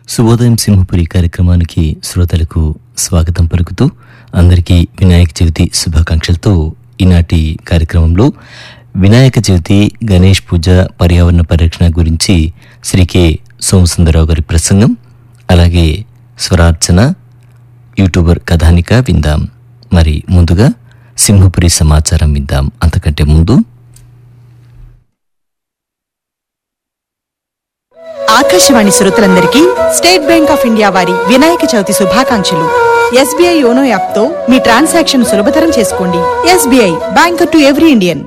శుభోదయం సింహపురి కార్యక్రమానికి శ్రోతలకు స్వాగతం పలుకుతూ అందరికీ వినాయక చవితి శుభాకాంక్షలతో ఈనాటి కార్యక్రమంలో వినాయక చవితి గణేష్ పూజ పర్యావరణ పరిరక్షణ గురించి శ్రీ కె సోమసుందరరావు గారి ప్రసంగం అలాగే స్వరార్చన యూట్యూబర్ కథానిక విందాం మరి ముందుగా సింహపురి సమాచారం విందాం అంతకంటే ముందు ఆకాశవాణి శ్రోతలందరికీ స్టేట్ బ్యాంక్ ఆఫ్ ఇండియా వారి వినాయక చవితి శుభాకాంక్షలు ఎస్బీఐ యోనో యాప్ తో మీ ట్రాన్సాక్షన్ సులభతరం చేసుకోండి SBI banker to every Indian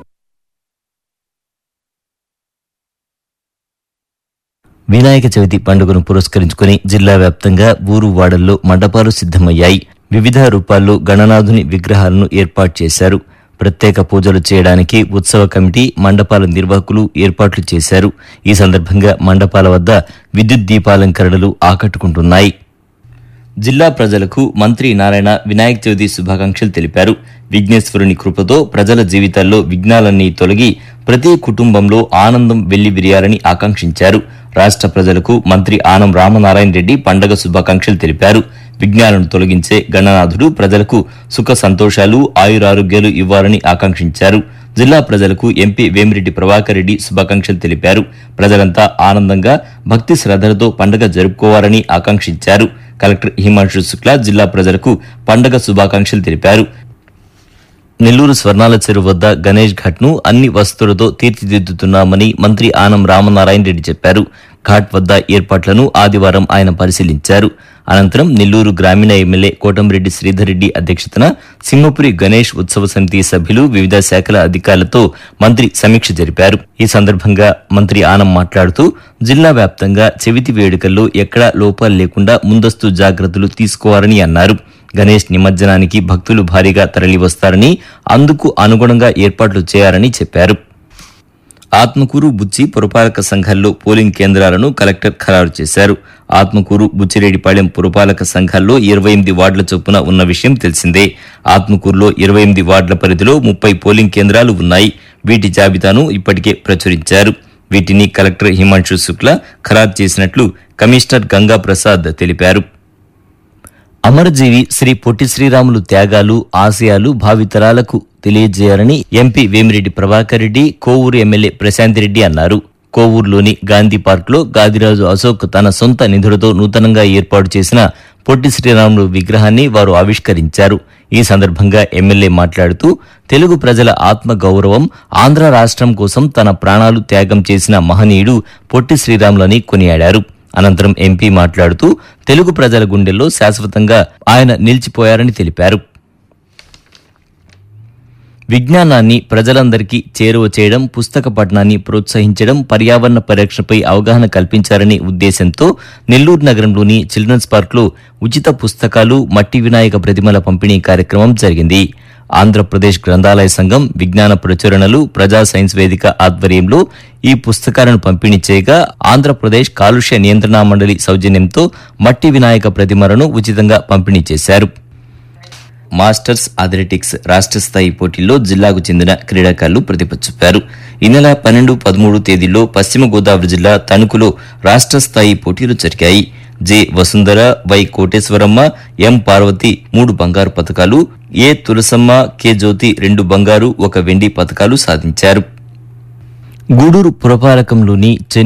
Vinayaka Chavithi పండుగను పురస్కరించుకుని జిల్లా వ్యాప్తంగా ఊరు వాడల్లో మండపాలు సిద్ధమయ్యాయి వివిధ రూపాల్లో గణనాథుని విగ్రహాలను ఏర్పాటు చేశారు ప్రత్యేక పూజలు చేయడానికి ఉత్సవ కమిటీ మండపాల నిర్వాహకులు ఏర్పాట్లు చేశారు ఈ సందర్భంగా మండపాల వద్ద విద్యుత్ దీపాలంకరణలు ఆకట్టుకుంటున్నాయి జిల్లా ప్రజలకు మంత్రి నారాయణ వినాయక చవితి శుభాకాంక్షలు తెలిపారు విఘ్నేశ్వరుని కృపతో ప్రజల జీవితాల్లో విఘ్నాలన్నీ తొలగి ప్రతి కుటుంబంలో ఆనందం వెల్లివిరియాలని ఆకాంక్షించారు రాష్ట్ర ప్రజలకు మంత్రి ఆనం రామనారాయణ రెడ్డి పండగ శుభాకాంక్షలు తెలిపారు విఘ్నాలను తొలగించే గణనాథుడు ప్రజలకు సుఖ సంతోషాలు ఆయురారోగ్యాలు ఇవ్వాలని ఆకాంక్షించారు జిల్లా ప్రజలకు ఎంపీ వేమిరెడ్డి ప్రభాకర్ రెడ్డి శుభాకాంక్షలు తెలిపారు ప్రజలంతా ఆనందంగా భక్తి శ్రద్ధలతో పండగ జరుపుకోవాలని ఆకాంక్షించారు కలెక్టర్ హిమాంశు శుక్లా జిల్లా ప్రజలకు పండగ శుభాకాంక్షలు తెలిపారు నెల్లూరు స్వర్ణాల చెరువు వద్ద గణేష్ ఘాట్ ను అన్ని వసతులతో తీర్చిదిద్దుతున్నామని మంత్రి ఆనం రామనారాయణ రెడ్డి చెప్పారు ఘాట్ వద్ద ఏర్పాట్లను ఆదివారం ఆయన పరిశీలించారు అనంతరం నెల్లూరు గ్రామీణ ఎమ్మెల్యే కోటంరెడ్డి శ్రీధర్ రెడ్డి అధ్యక్షతన సింహపురి గణేష్ ఉత్సవ సమితి సభ్యులు వివిధ శాఖల అధికారులతో మంత్రి సమీక్ష జరిపారు ఈ సందర్భంగా మంత్రి ఆనం మాట్లాడుతూ జిల్లా వ్యాప్తంగా చెవితి వేడుకల్లో ఎక్కడా లోపాలు లేకుండా ముందస్తు జాగ్రత్తలు తీసుకోవాలని అన్నారు గణేష్ నిమజ్జనానికి భక్తులు భారీగా తరలివస్తారని అందుకు అనుగుణంగా ఏర్పాట్లు చేయాలని చెప్పారు ఆత్మకూరు బుచ్చి పురపాలక సంఘాల్లో పోలింగ్ కేంద్రాలను కలెక్టర్ ఖరారు చేశారు ఆత్మకూరు బుచ్చిరెడ్డిపాళెం పురపాలక సంఘాల్లో ఇరవై ఎనిమిది వార్డుల చొప్పున ఉన్న విషయం తెలిసిందే ఆత్మకూరులో ఇరవై ఎనిమిది వార్డుల పరిధిలో ముప్పై పోలింగ్ కేంద్రాలు ఉన్నాయి వీటి జాబితాను ఇప్పటికే ప్రచురించారు వీటిని కలెక్టర్ హిమాంశు శుక్లా ఖరారు చేసినట్లు కమిషనర్ గంగా ప్రసాద్ తెలిపారు అమరజీవి శ్రీ పొట్టి శ్రీరాములు త్యాగాలు ఆశయాలు భావితరాలకు తెలియజేయాలని ఎంపీ వేమిరెడ్డి ప్రభాకర్ రెడ్డి కోవూరు ఎమ్మెల్యే ప్రశాంత్ రెడ్డి అన్నారు కోవూరులోని గాంధీ పార్కులో గాదిరాజు అశోక్ తన సొంత నిధులతో నూతనంగా ఏర్పాటు చేసిన పొట్టి శ్రీరాములు విగ్రహాన్ని వారు ఆవిష్కరించారు ఈ సందర్భంగా ఎమ్మెల్యే మాట్లాడుతూ తెలుగు ప్రజల ఆత్మ గౌరవం ఆంధ్ర రాష్ట్రం కోసం తన ప్రాణాలు త్యాగం చేసిన మహనీయుడు పొట్టి శ్రీరాములని కొనియాడారు అనంతరం ఎంపీ మాట్లాడుతూ తెలుగు ప్రజల గుండెల్లో శాశ్వతంగా ఆయన నిలిచిపోయారని తెలిపారు విజ్ఞానాన్ని ప్రజలందరికీ చేరువ చేయడం పుస్తక పఠనాన్ని ప్రోత్సహించడం పర్యావరణ పరిరక్షణపై అవగాహన కల్పించాలనే ఉద్దేశంతో నెల్లూరు నగరంలోని చిల్డ్రన్స్ పార్క్లో ఉచిత పుస్తకాలు మట్టి వినాయక ప్రతిమల పంపిణీ కార్యక్రమం జరిగింది ఆంధ్రప్రదేశ్ గ్రంథాలయ సంఘం విజ్ఞాన ప్రచురణలు ప్రజా సైన్స్ వేదిక ఆధ్వర్యంలో ఈ పుస్తకాలను పంపిణీ చేయగా ఆంధ్రప్రదేశ్ కాలుష్య నియంత్రణ మండలి సౌజన్యంతో మట్టి వినాయక ప్రతిమలను ఉచితంగా పంపిణీ చేశారు మాస్టర్స్ అథ్లెటిక్స్ రాష్ట్ర స్థాయి పోటీల్లో జిల్లాకు చెందిన క్రీడాకారులు ప్రతిభ చూపారు ఈ నెల పన్నెండు పదమూడు తేదీల్లో పశ్చిమ గోదావరి జిల్లా తణుకులో రాష్ట్ర స్థాయి పోటీలు జరిగాయి J Vasundhara Y Koteswaramma M Parvathi మూడు బంగారు పథకాలు ఏ తులసమ్మ కె జ్యోతి రెండు బంగారు ఒక వెండి పథకాలు సాధించారు గూడూరు పురపాలకంలోని చెన్